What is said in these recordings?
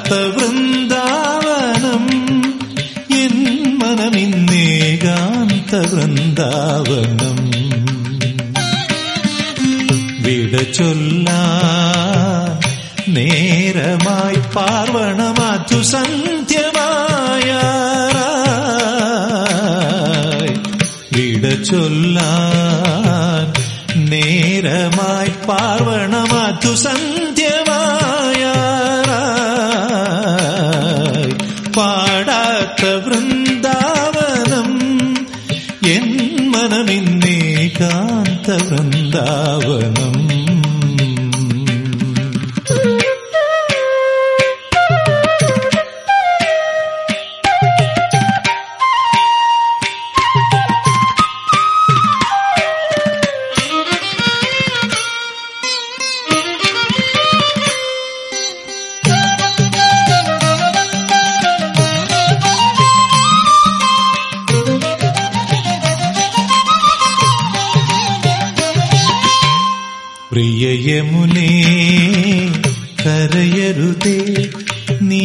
പാടാത്ത വൃന്ദാവനം എൻ മനമിന്നേകാന്ത വൃന്ദാവനം വിട ചൊല്ലാ നേരമായി പാർവണമാറ്റു സന്ധ്യമായ വിട ചൊല്ലാൻ നേരമായി പാർവണമാറ്റു സന്ധ്യമായ പാടാത്ത വൃന്ദാവനം എൻ മനമിന്നേകാന്ത വൃന്ദാവനം പ്രിയയമുനേ കരയരുതേ നീ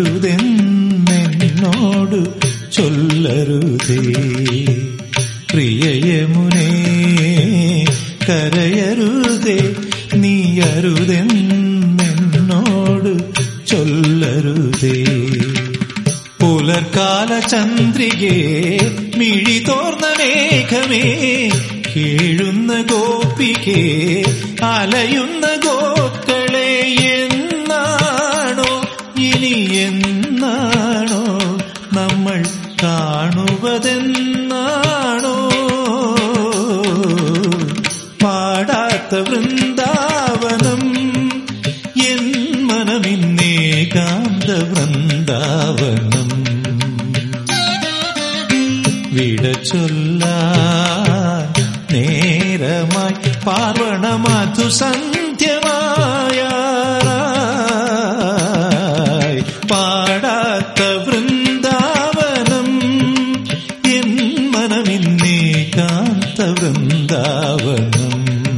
അരുതെന്നോട് ചൊല്ലരുതേ പ്രിയയമുനേ കരയരുതേ നീ അരുതെന്നോട് ചൊല്ലരുതേ പുലർക്കാല ചന്ദ്രികേ മിഴി തോർന്ന മേഘമേ കേഴുന്ന ഗോപികേ അലയുന്ന ഗോക്കളെ എന്നാണോ ഇനി എന്നാണോ നമ്മൾ കാണുവതെന്നാണോ പാടാത്ത വൃന്ദാവനം എൻ മനമിന്നേകാന്ത വൃന്ദാവനം വിട ചൊല്ലാ നേരമായി പാർവണമാധു സന്ധ്യമായ പാടാത്ത വൃന്ദാവനം എൻ മനമിന്നേകാന്ത വൃന്ദാവനം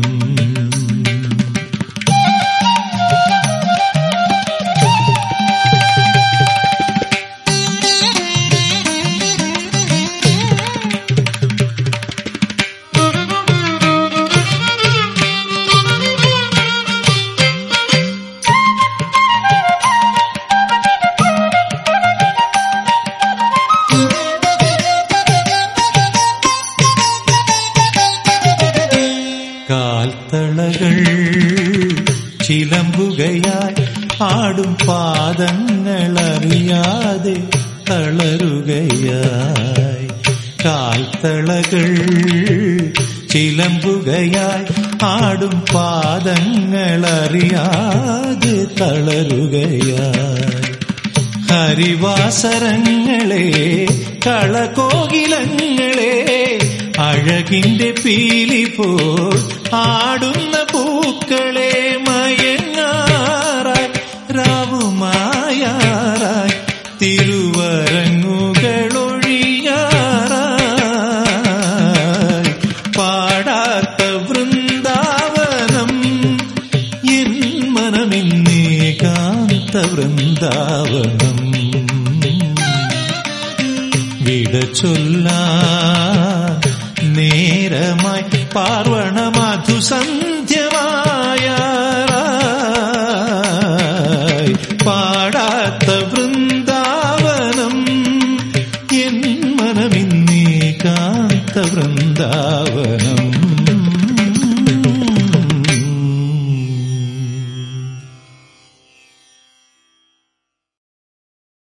കാൽത്തളകൾ ചിലമ്പുകയായി ആടും പാദങ്ങളറിയാതെ തളരുകയായി കാൽത്തളകൾ ചിലമ്പുകയായി ആടും പാദങ്ങളറിയാതെ തളരുകയായി ഹരിവാസരങ്ങളെ കളകോകിലങ്ങളെ അഴകിന്റെ പീലി പോൽ ആടുന്ന പൂക്കളെ മയങ്ങാറായി രാവുമായാറായി തിരുവരങ്ങുകളൊഴിയാറായി പാടാത്ത വൃന്ദാവനം എൻ മനമിന്നേകാന്ത വൃന്ദാവനം വിട ചൊല്ലാ നേരമായി പാർവണ മധുസന്ധ്യ